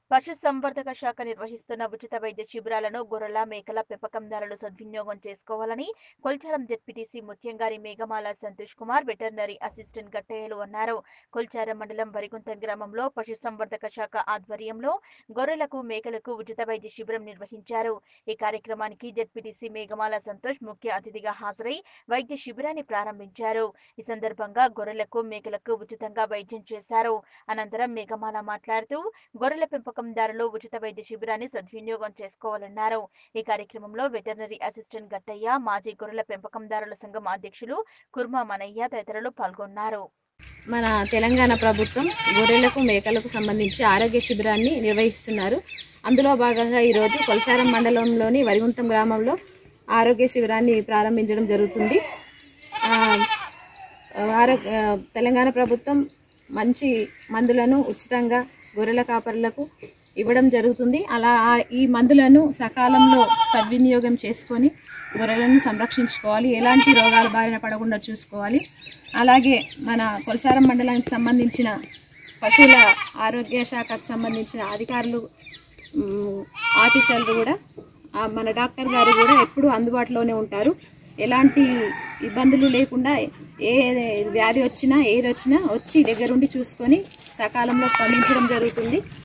పశుసంవర్ధక శాఖ నిర్వహిస్తున్న ఉచిత వైద్య శిబిరాలను గొర్రెల మేకల పెంపకందారులు సద్వినియోగం చేసుకోవాలని Kolcharam ZPTC Muthyamgari Meghamala Santosh Kumar veterinary assistant గట్టయ్యలు అన్నారు కొల్చారం మండలం వరిగుంతం గ్రామంలో పశుసంవర్ధక శాఖ ఆధ్వర్యంలో గొర్రెలకు మేకలకు ఉచిత వైద్య శిబిరం నిర్వహించారు ఈ కార్యక్రమానికి జెడ్పీటీసీ మేఘమాల సంతోష్ ముఖ్య అతిథిగా హాజరై వైద్య శిబిరాన్ని ప్రారంభించారు ఈ సందర్భంగా గొర్రెలకు మేకలకు ఉచితంగా వైద్యం చేశారు అనంతరం మేఘమాల మాట్లాడుతూ గొర్రెల పెంపకందారులు ఉచిత వైద్య శిబిరాన్ని సద్వినియోగం చేసుకోవాలన్నారు ఈ కార్యక్రమంలో వెటర్నరీ అసిస్టెంట్ గట్టయ్య మాజీ గొర్రెల పెంపకందారుల సంఘం అధ్యక్షులు కుర్మా మనయ్య తదితరులు పాల్గొన్నారు మన తెలంగాణ ప్రభుత్వం గొర్రెలకు మేకలకు సంబంధించి ఆరోగ్య శిబిరాన్ని నిర్వహిస్తున్నారు అందులో భాగంగా ఈరోజు కొలచారం మండలంలోని వరిగుంతం గ్రామంలో ఆరోగ్య శిబిరాన్ని ప్రారంభించడం జరుగుతుంది ఆ, ఆరోగ్య తెలంగాణ ప్రభుత్వం మంచి మందులను ఉచితంగా గొర్రెల కాపరులకు ఇవ్వడం జరుగుతుంది అలా ఆ- ఈ మందులను సకాలంలో సద్వినియోగం చేసుకొని గొర్రెలను సంరక్షించుకోవాలి ఎలాంటి రోగాల బారిన పడకుండా చూసుకోవాలి అలాగే మన కొలచారం మండలానికి సంబంధించిన పశువుల ఆరోగ్య శాఖకు సంబంధించిన అధికారులు మ్, ఆఫీసర్లు కూడా ఆ, మన డాక్టర్ గారు కూడా ఎప్పుడూ అందుబాటులోనే ఉంటారు ఎలాంటి ఇబ్బందులు లేకుండా ఏ వ్యాధి వచ్చినా ఏది వచ్చినా వచ్చి దగ్గరుండి చూసుకొని సకాలంలో స్పందించడం జరుగుతుంది